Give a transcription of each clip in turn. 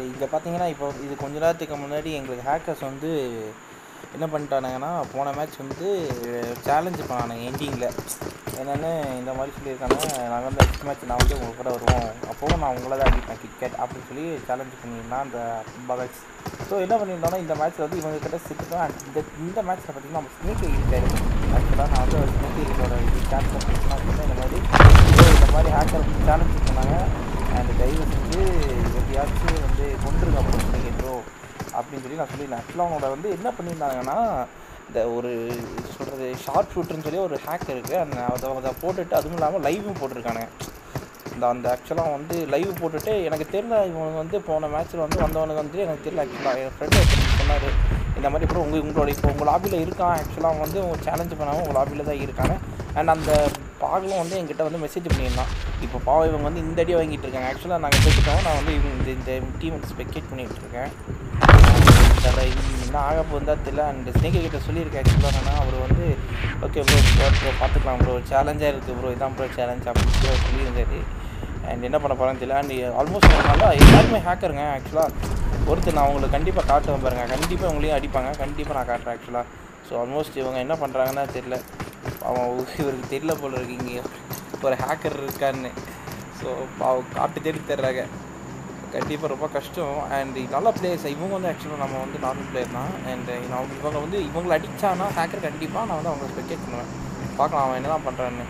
இங்கே பார்த்தீங்கன்னா இப்போ இது கொஞ்ச நேரத்துக்கு முன்னாடி எங்களுக்கு ஹேக்கர்ஸ் வந்து என்ன பண்ணிட்டானுங்கன்னா போன மேட்ச் வந்து சேலஞ்சு பண்ணானுங்க எண்டிங்கில் என்னென்னு இந்த மாதிரி சொல்லியிருக்காங்க நாங்கள் வந்து நெக்ஸ்ட் மேட்ச் நான் வந்து உங்கள் கூட வருவோம் அப்போவும் நான் உங்களை தான் அடிப்பேன் கிரிக்கெட் அப்படின்னு சொல்லி சேலஞ்ச் பண்ணியிருந்தான் அந்த பகல்ஸ் ஸோ என்ன பண்ணியிருந்தோம்னா இந்த மேட்ச்சில் வந்து இவங்க கிட்ட சிக்கிட்டோம் அண்ட் இந்த இந்த மேட்ச்சில் பார்த்தீங்கன்னா நம்ம ஸ்னேக் இருக்காரு ஆக்சுவலாக நான் வந்து ஸ்னேக் எகிட்டோட இது சேனலில் பேசினா சொன்னேன் இந்த மாதிரி "bro, இந்த மாதிரி ஹேக்கர் சேலஞ்ச் பண்ணாங்க அண்ட் தயவு செஞ்சு எப்படியாச்சும் வந்து கொண்டுருங்க அப்படின்னு சொல்லி ப்ரோ அப்படின்னு சொல்லி நான் சொல்லியிருந்தேன் ஆக்சுவலாக அவனோட வந்து என்ன பண்ணியிருந்தாங்கன்னா இந்த ஒரு சொல்கிறது ஷார்ட் ஷூட்டர்னு சொல்லி ஒரு ஹேக் இருக்குது அந்த அதை அதை போட்டுட்டு அதுவும் இல்லாமல் லைவும் போட்டிருக்கானுங்க இந்த அந்த ஆக்சுவலாக வந்து லைவ் போட்டுட்டு எனக்கு தெரியல இவங்க வந்து போன மேட்ச்சில் வந்து வந்தவனுக்கு வந்து எனக்கு தெரியல ஆக்சுவலாக என் ஃப்ரெண்டு சொன்னார் இந்த மாதிரி இப்போ உங்கள் உங்களோட இப்போ உங்கள் லாபியில் இருக்கான் ஆக்சுவலாக வந்து உங்க சேலஞ்ச் பண்ணாமல் உங்கள் லாபியில் தான் இருக்காங்க அண்ட் அந்த பாகலும் வந்து என்கிட்ட வந்து மெசேஜ் பண்ணியிருந்தான் இப்போ பாவம் இவங்க வந்து இந்த அடியை வாங்கிட்டு இருக்காங்க ஆக்சுவலாக நாங்கள் பேசிட்டோம் நான் வந்து இவங்க இந்த இந்த டீம் வந்து ஸ்பெக்டேட் பண்ணிகிட்டு இருக்கேன் தலை என்ன ஆக போகுதா தெரியல அண்ட் ஸ்னேகை கிட்ட சொல்லியிருக்கேன் ஆக்சுவலாக என்னன்னா அவர் வந்து ஓகே ப்ரோ ப்ரோ பார்த்துக்கலாம் ப்ரோ சேலஞ்சாக இருக்குது ப்ரோ இதான் ப்ரோ சேலஞ்ச் அப்படின்னு சொல்லி அவர் சொல்லியிருந்தாரு அண்ட் என்ன பண்ண போகிறேன்னு தெரியல அண்ட் ஆல்மோஸ்ட் நல்லா எல்லாருமே ஹேக்கருங்க ஆக்சுவலாக ஒருத்தர் நான் உங்களுக்கு கண்டிப்பாக காட்டுவேன் பாருங்க கண்டிப்பாக உங்களையும் அடிப்பாங்க கண்டிப்பாக நான் காட்டுறேன் ஆக்சுவலாக ஸோ ஆல்மோஸ்ட் இவங்க என்ன பண்ணுறாங்கன்னு தெரியல அவன் இவருக்கு தெரியல போல இருக்கு இங்கே ஒரு ஹேக்கர் இருக்கான்னு ஸோ காட்டு தேடி தர்றாங்க கண்டிப்பாக ரொம்ப கஷ்டம் அண்ட் நல்ல பிளேயர்ஸ் இவங்க வந்து ஆக்சுவலாக நம்ம வந்து நார்மல் பிளேயர் தான் அண்ட் அவங்க இவங்க வந்து இவங்களை அடித்தானா ஹேக்கர் கண்டிப்பாக நான் வந்து அவங்க ஸ்பெக்டேட் பண்ணுவேன் பார்க்கலாம் அவன் என்ன பண்ணுறான்னு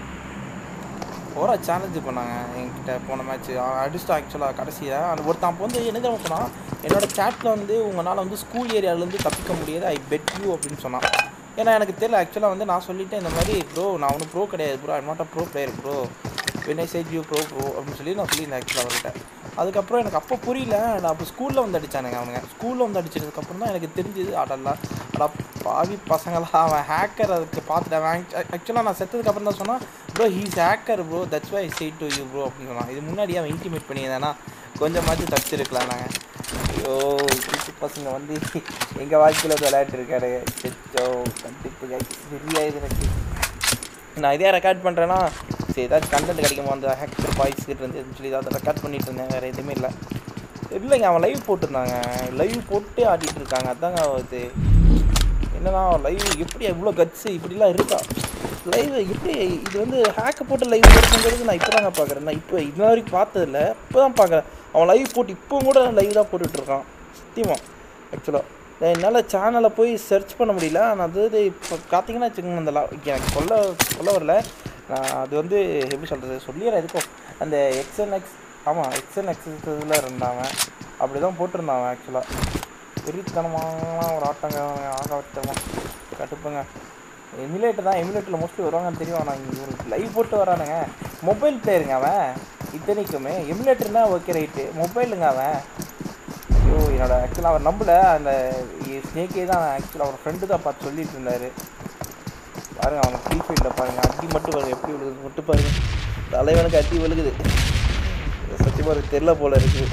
ஓரா சேலஞ்சு பண்ணாங்க என்கிட்ட போன மேட்ச் அடிச்சிட்டா ஆக்சுவலாக கடைசியாக அந்த ஒருத்தன் அப்போ வந்து என்ன தெரியுமா சொன்னான் என்னோட சேட்டில் வந்து உங்களால் வந்து ஸ்கூல் ஏரியாவிலேருந்து தப்பிக்க முடியாது ஐ பெட் யூ அப்படின்னு சொன்னான் ஏன்னா எனக்கு தெரியல ஆக்சுவலாக வந்து நான் சொல்லிட்டேன் இந்த மாதிரி ப்ரோ நான் ஒன்றும் ப்ரோ கிடையாது bro I not a pro player bro when I say you bro bro அப்படின்னு சொல்லி நான் சொல்லியிருந்தேன் ஆக்சுவலாக அவர்கிட்ட அதுக்கப்புறம் எனக்கு அப்போ புரியல நான் அப்போ ஸ்கூலில் வந்து அடித்தானுங்க அவனுங்க ஸ்கூலில் வந்து அடிச்சதுக்கப்புறம் தான் எனக்கு தெரிஞ்சுது அடல்லா அடா பாவி பசங்களா அவன் ஹேக்கர் அதுக்கு பார்த்துட்டேன் ஆக்சுவலாக நான் செத்ததுக்கப்புறம் தான் சொன்னான் bro he's hacker bro that's why say to you bro அப்படின்னு சொன்னான் இது முன்னாடி அவன் இன்டிமேட் பண்ணியிருந்தானா கொஞ்சமாச்சும் தப்பிச்சிருக்கலாம் நாங்கள் ஐயோ பிசி பசங்க வந்து எங்கள் வாழ்க்கையில் வந்து விளையாட்டுருக்காரு செச்சோ கண்டிப்பாக சரியாயுது எனக்கு நான் இதே ரெக்கார்ட் பண்ணுறேன்னா சரி ஏதாச்சும் கண்டென்ட் கிடைக்குமா அந்த ஹேக்கர் பாய்ஸ் கிட்ட இருந்து சொல்லி அதை ரெக்கார்ட் பண்ணிட்டு இருந்தேன் வேறு எதுவுமே இல்லை இல்லைங்க அவன் லைவ் போட்டிருந்தாங்க லைவ் போட்டு ஆடிட்டு இருக்காங்க அதாங்க இது என்னன்னா லைவ் எப்படி இவ்வளோ கட்ஸு இப்படிலாம் இருக்கா லைவ் எப்படி இது வந்து ஹேக்கை போட்டு லைவ் போட்டுங்கிறது நான் இப்போ தாங்க பார்க்குறேன் நான் இப்போ இன்ன வரைக்கும் பார்த்ததில்ல இப்போ தான் பார்க்குறேன் அவன் லைவ் போட்டு இப்போ கூட லைவ் தான் போட்டுட்ருக்கான் சத்தியமாக ஆக்சுவலாக என்னால் சேனலை போய் சர்ச் பண்ண முடியல ஆனால் அது இது இப்போ பார்த்தீங்கன்னா வச்சுக்கோங்க அந்த லா எனக்கு சொல்ல சொல்ல வரல நான் அது வந்து எப்படி சொல்கிறது சொல்லிடுறேன் எதுக்கும் அந்த எக்ஸ்என் எக்ஸ் ஆமாம் எக்ஸ்என் எக்ஸ் இதில் இருந்தாங்க அப்படி தான் போட்டிருந்தான் அவன் ஆக்சுவலாக வெறித்தனமான ஒரு ஆட்டங்க அவன் ஆக வச்சமா கட்டுப்புங்க எமுலேட்டர் தான் எமுலேட்டரில் மோஸ்ட்லி வருவாங்கன்னு தெரியும் ஆனால் இங்கே ஒரு லைவ் போட்டு வரானுங்க மொபைல் பிளேயருங்க அவன் இத்தனைக்குமே எமுலேட்டர்னா ஓகே ரைட்டு மொபைலுங்க அவன் ஐயோ என்னோட ஆக்சுவலாக அவர் நம்பல அந்த ஸ்னேக்கே தான் ஆக்சுவலாக அவர் ஃப்ரெண்டு தான் பார்த்து சொல்லிட்டு இருந்தார் பாருங்க அவங்க ஃப்ரீ ஃபைட்டில் பாருங்க அடி மட்டும் பாருங்க எப்படி விழுகுது மட்டும் பாருங்க தலைவனுக்கு அடி விழுகுது சத்தியமாக ஒரு தெரில போல இருக்குது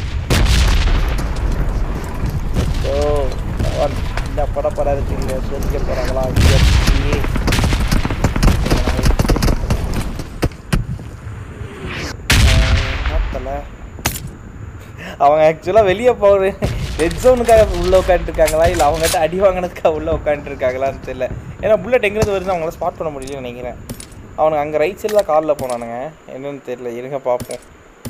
ஓ பகவான் இந்த படப்படம் இருக்குங்க சொல்லிக்க போகிறாங்களா ஐயே தலை அவங்க ஆக்சுவலாக வெளியே போகிற ரெட் ஜோனுக்காக உள்ளே உட்காந்துருக்காங்களா இல்லை அவங்ககிட்ட அடி வாங்கினதுக்காக உள்ளே உட்காந்துருக்காங்களான்னு தெரியல ஏன்னா புல்லட் எங்கேருந்து வருது அவங்கள ஸ்பாட் பண்ண முடியலன்னு நினைக்கிறேன் அவனுங்க அங்கே ரைட் சைடில் காரில் போனானுங்க என்னன்னு தெரியல இருங்க பார்ப்போம்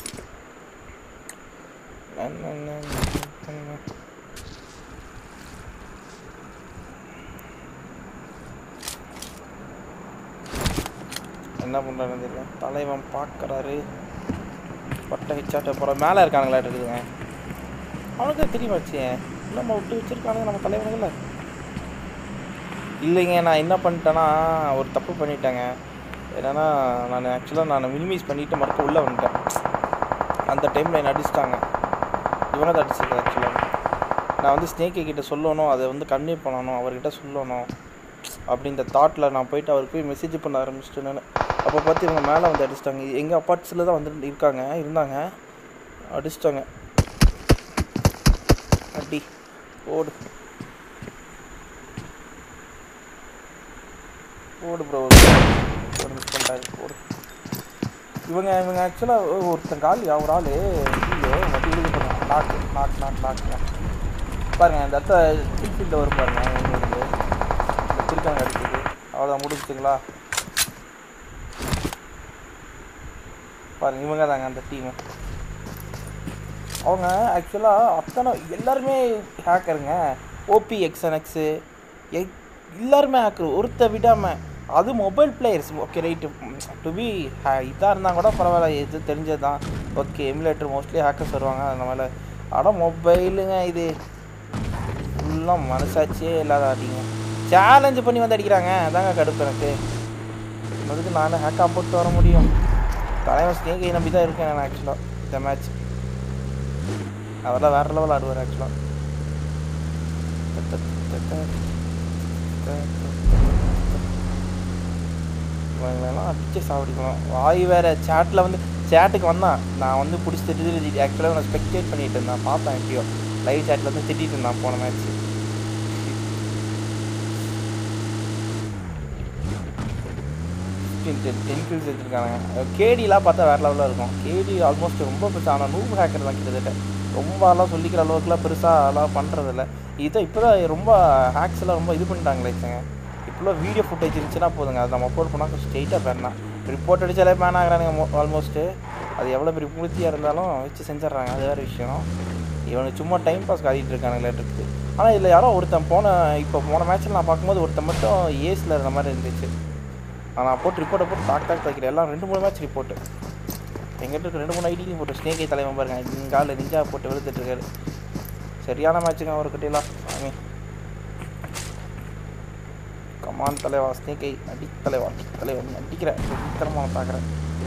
என்ன பண்ணுறான்னு தெரியல தலைவன் பார்க்குறாரு பட்டை ஹிச்சாட்ட போகிற மேலே இருக்கானுங்களா இருக்குதுங்க அவனுக்கு தெரியுமாச்சு நம்ம விட்டு வச்சுருக்கானுங்க நம்ம தலைவனுங்கள இல்லைங்க நான் என்ன பண்ணிட்டேன்னா ஒரு தப்பு பண்ணிட்டேங்க என்னென்னா நான் ஆக்சுவலாக நான் மினிமைஸ் பண்ணிவிட்டு மறுக்க உள்ளே வந்துட்டேன் அந்த டைமில் என்ன அடிச்சிட்டாங்க இவனை தான் அடிச்சிருக்கேன் ஆக்சுவலாக நான் வந்து ஸ்னேக்கை கிட்ட சொல்லணும் அதை வந்து கன்வே பண்ணணும் அவர்கிட்ட சொல்லணும் அப்படின்ற தாட்டில் நான் போயிட்டு அவருக்கு போய் மெசேஜ் பண்ண ஆரம்பிச்சிட்டேன் நான் அப்போ பார்த்து இவங்க மேலே வந்து அடிச்சிட்டாங்க எங்கள் அப்பார்ட்ஸில் தான் வந்து இருக்காங்க இருந்தாங்க அடிச்சிட்டாங்க அடி ஓடு ஓடு ப்ரோ ஒரு மிஸ் பண்ணிட்டாரு ஓடு இவங்க இவங்க ஆக்சுவலாக ஒருத்தன் காலி ஒரு ஆள் ஐயோ வட்டி விழுக போகிறான் நாக்கு நாக்கு நாக்கு நாக்குங்க பாருங்க இந்த இடத்த ஃபீல்டில் வரும் பாருங்க எங்களுக்கு இந்த திருக்காங்க அடிக்குது அவ்வளோதான் முடிஞ்சுங்களா பாருங்க இவங்க தாங்க அந்த டீமு அவங்க ஆக்சுவலாக அத்தனை எல்லாருமே ஹேக்கருங்க ஓபி எக்ஸ்என்எக்ஸு எல்லாருமே ஹேக்கர் ஒருத்த விடாமல் அது mobile players okay right to be இதாக இருந்தால் கூட பரவாயில்ல எது தெரிஞ்சது தான் ஓகே எமுலேட்டர் மோஸ்ட்லி ஹேக்கர்ஸ் வருவாங்க அதனால ஆனால் மொபைலுங்க இது ஃபுல்லாக மனசாட்சியே இல்லாத அடிங்க சேலஞ்சு பண்ணி வந்து அடிக்கிறாங்க அதாங்க கடுப்பு எனக்கு அதுக்கு நானும் ஹேக்காக போட்டு வர முடியும் தலைவன் ஸ்னேகை நம்பி தான் இருக்கேன் நான் ஆக்சுவலாக இந்த மேட்ச் அவரெல்லாம் வேறு லெவல் ஆடுவார் ஆக்சுவலாக இவங்களெல்லாம் அடிச்சு சாப்பிடிக்கணும் வாய் வேற சேட்டில் வந்து சேட்டுக்கு வந்தான் நான் வந்து பிடிச்சி திட்டு ஆக்சுவலாக நான் ஸ்பெக்டேட் பண்ணிட்டு இருந்தேன் பார்த்தேன் எப்படியோ லைவ் சேட்டில் வந்து திட்டிட்டு இருந்தான் போன மேட்ச் டென் கில்ஸ் எடுத்துருக்காங்க கேடிலாம் பார்த்தா வேறு லெவலில் இருக்கும் கேடி ஆல்மோஸ்ட் ரொம்ப பெருசாக ஆனால் நூறு ஹேக்கர் தான் கிட்டத்தட்ட ரொம்ப எல்லாம் சொல்லிக்கிற அளவுக்குலாம் பெருசாக எல்லாம் பண்ணுறதில்ல இதை இப்போ தான் ரொம்ப ஹேக்ஸ் எல்லாம் ரொம்ப இது பண்ணிட்டாங்களே இப்போலாம் வீடியோ ஃபுட்டேஜ் இருந்துச்சுன்னா போதுங்க அதை நம்ம அப்லோட் பண்ணால் ஸ்ட்ரெயிட்டாக பேன் ரிப்போர்ட் அடித்தாலே பேன் ஆகிறானுங்க ஆல்மோஸ்ட்டு அது எவ்வளோ பெரிய பூர்த்தியாக இருந்தாலும் வச்சு செஞ்சிட்றாங்க அது வேறு விஷயம் இவனுக்கு சும்மா டைம் பாஸ் காட்டிகிட்டு இருக்கானுங்களேட்டு ஆனால் இதில் யாரோ ஒருத்தன் போன இப்போ போன மேட்ச்சில் நான் பார்க்கும்போது ஒருத்தன் மட்டும் ஏஸில் இருந்த மாதிரி இருந்துச்சு நான் போட்டு ரிப்போர்ட்டை போட்டு தாக் தாக் தாக்கிறேன் எல்லாம் ரெண்டு மூணு மேட்ச் ரிப்போர்ட்டு எங்கிட்ட இருக்க ரெண்டு மூணு ஐடியும் போட்டு ஸ்னேகை தலைவன் பாருங்க இங்கே ஆள் நிஞ்சா போட்டு விழுத்துட்டு இருக்காரு சரியான மேட்சுங்க அவர்கிட்டலாம் சாமி கமான் தலைவா ஸ்னேகை அடி தலைவா தலைவன் அடிக்கிறேன் சீக்கிரமாக பார்க்குறேன்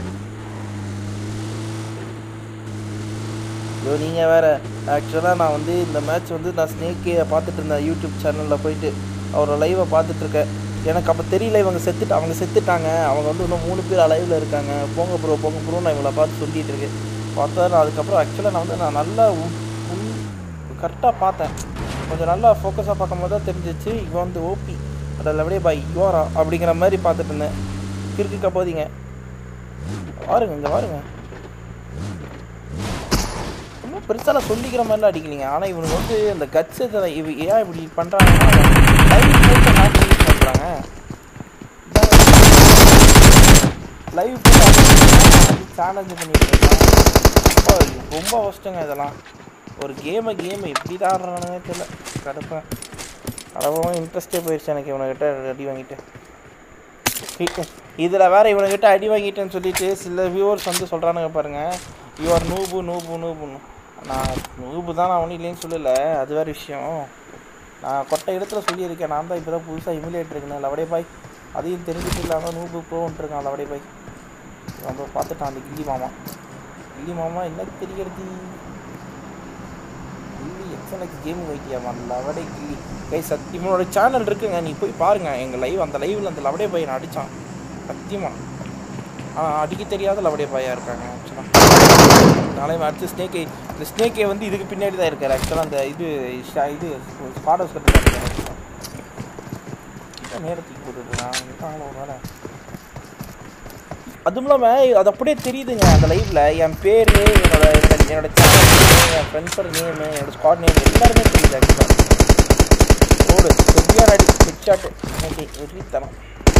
ஐயோ நீங்கள் வேறு ஆக்சுவலாக நான் வந்து இந்த மேட்ச் வந்து நான் ஸ்னேக்கே பார்த்துட்டு இருந்தேன் யூடியூப் சேனலில் போயிட்டு அவரோட லைவை பார்த்துட்ருக்கேன் எனக்கு அப்போ தெரியல இவங்க செத்துட்டு அவங்க செத்துட்டாங்க அவங்க வந்து இன்னும் மூணு பேர் அலைவில் இருக்காங்க போங்க ப்ரோ போங்க ப்ரோ நான் இவங்களை பார்த்து சொல்லிட்டு இருக்கேன் பார்த்தா நான் அதுக்கப்புறம் ஆக்சுவலாக நான் வந்து நான் நல்லா கரெக்டாக பார்த்தேன் கொஞ்சம் நல்லா ஃபோக்கஸாக பார்க்கும்போது தான் தெரிஞ்சிச்சு இவன் வந்து ஓபி அதில் அப்படியே பை யுவாரா அப்படிங்கிற மாதிரி பார்த்துட்டு இருந்தேன் கிறுக்குக்கா போதிங்க பாருங்க இங்கே பாருங்க ரொம்ப பெருசாக சொல்லிக்கிற மாதிரிலாம் அடிக்கலைங்க ஆனால் இவனுக்கு வந்து அந்த கட்ஸ் இவ ஏன் இப்படி பண்ணுறாங்கன்னா லைவ் போட்டு ஹேக் யூஸ் பண்ணுறாங்க லைவ் போட்டு சேலஞ்சு பண்ணிட்டு இருக்கான் ரொம்ப கஷ்டங்க இதெல்லாம் ஒரு கேமை கேமை எப்படி தான் ஆடுறானுங்க தெரியல கடுப்பேன் அளவும் இன்ட்ரெஸ்டே போயிடுச்சு எனக்கு இவனுக்கிட்ட அடி வாங்கிட்டு இதில் வேற இவனுக்கிட்ட அடி வாங்கிட்டேன்னு சொல்லிட்டு சில வியூவர்ஸ் வந்து சொல்கிறானுங்க பாருங்கள் யுவர் நூபு நூபு நூபுன்னு நான் நூபு தான் நான் ஒன்றும் இல்லைன்னு சொல்லலை அது வேறு விஷயம் நான் கொட்டை இடத்துல சொல்லியிருக்கேன் நான் தான் இப்போ தான் புதுசாக இமிலேட் இருக்கேன் லவடே பாய் அதையும் தெரிஞ்சுட்டு இல்லாமல் நூபு ப்ரோன்ட்டுருக்கான் லவடே பாய் நம்ம பார்த்துட்டான் அந்த கில்லி மாமா கில்லி மாமா என்ன தெரிகிறது கில்லி எக்ஸனக்ஸ் கேம் வைட்டியாமா லவடே கில்லி கை சத்தியமோட சேனல் இருக்குங்க நீ போய் பாருங்கள் எங்கள் லைவ் அந்த லைவில் அந்த லவடே பாய் நான் அடித்தான் சத்தியமாக ஆனால் அடிக்க தெரியாத லவடே பாயாக இருக்காங்க ஆக்சுவலாக நாளைக்கு அடுத்து ஸ்னேக்கை இந்த ஸ்னேக்கை வந்து இதுக்கு பின்னாடி தான் இருக்கார் ஆக்சுவலாக அந்த இது ஷா- இது ஸ்பாடர்ஸ் கட்டு தான் இருக்காரு actually. இதான் நேரத்துக்கு போட்டுருக்கான் இருக்காங்களோ ஒரு வேலை அதுவும் இல்லாமல் அது அப்படியே தெரியுதுங்க அந்த லைவில் என் பேர் என்னோட என்னோட- என்னோட சேனல் என் ஃப்ரெண்ட்ஸோட நேமு என்னோட ஸ்குவாட் நேம் எல்லாருமே தெரியுது ஆக்சுவலாக ஓடு சரியான அடி ஹெட் ஷாட்டு ஓகே வெற்றித்தனம்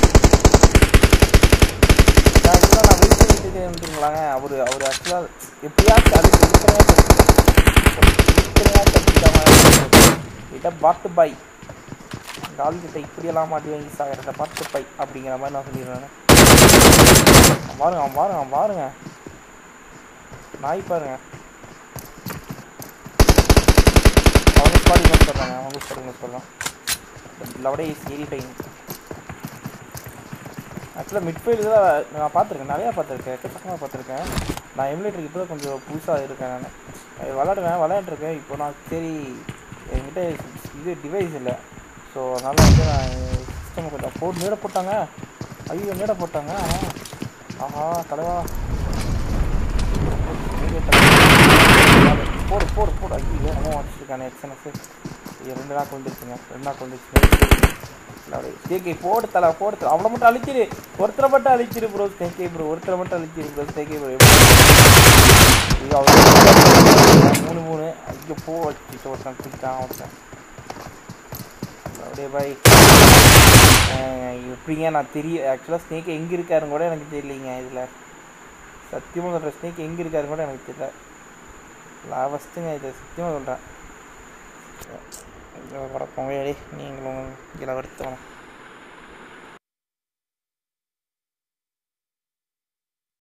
நான் இதுதான் நான் வெயிட் பண்ணிட்டு இருக்கேன்ட்டுங்களாங்க அவர் அவர் ஆக்சுவலாக எப்படியாச்சும் அதுக்கு இட்ட பாட்டு பாய் இந்த ஆளுகிட்ட இப்படியெல்லாம் மாட்டி வாங்கி சாகிறத பாட்டு பாய் அப்படிங்கிற மாதிரி நான் சொல்லிடுறேன் அவன் பாருங்க அவன் பாருங்க அவன் பாருங்க நாய் பாருங்க அவங்க ஸ்பாடி யூஸ் பண்ணுறாங்க அவங்க ஸ்பாடி யூஸ் பண்ணலாம் லவடே இஸ் ஏரி டைம் ஆக்சுவலாக மிட்ஃபீல்டு தான் நான் பார்த்துருக்கேன் நிறையா பார்த்துருக்கேன் எக்கச்சக்கமாக பார்த்துருக்கேன் நான் எமுலேட்டருக்கு இப்போ தான் கொஞ்சம் புதுசாக இருக்கேன் நான் விளாடுவேன் விளையாண்டுருக்கேன் இப்போ நான் சரி என்கிட்ட இது டிவைஸ் இல்லை ஸோ அதனால் வந்து நான் சிஸ்டம் கொஞ்சம் போட்டு நீட போட்டாங்க ஐயோ நீட போட்டாங்க ஆனால் ஆஹா தலைவா போடு போடு போடு ஐயோ அவன் அடிச்சிருக்கானே எக்ஸனஸ் ஐயோ ரெண்டு நாக்கு வந்துருச்சுங்க ரெண்டு நாக்கு வந்துருச்சு ஸ்டேக்கை போட்டு தலை போட்டு தலை அவ்வளோ மட்டும் அழிச்சிரு ஒருத்தரை மட்டும் அழிச்சிரு ப்ரோ ஸ்டேக்கை ப்ரோ ஒருத்தரை மட்டும் அழிச்சிரு ப்ரோ ஸ்டேக்கை ப்ரோ இது அவ்வளோ மூணு மூணு ஐயோ போ வச்சு ஒருத்தன் குடித்தான் ஒருத்தன் அப்படியே பாய் எப்படிங்க நான் தெரியும் ஆக்சுவலாக ஸ்னேக் எங்கே இருக்காருன்னு கூட எனக்கு தெரியலைங்க இதில் சத்தியமாக சொல்கிறேன் ஸ்னேக் எங்கே இருக்காருன்னு கூட எனக்கு தெரியல லாபஸ்ட்டுங்க இதை சத்தியமாக சொல்கிறேன் குழப்பம் வேடி நீங்களும் இதில் வருத்தம்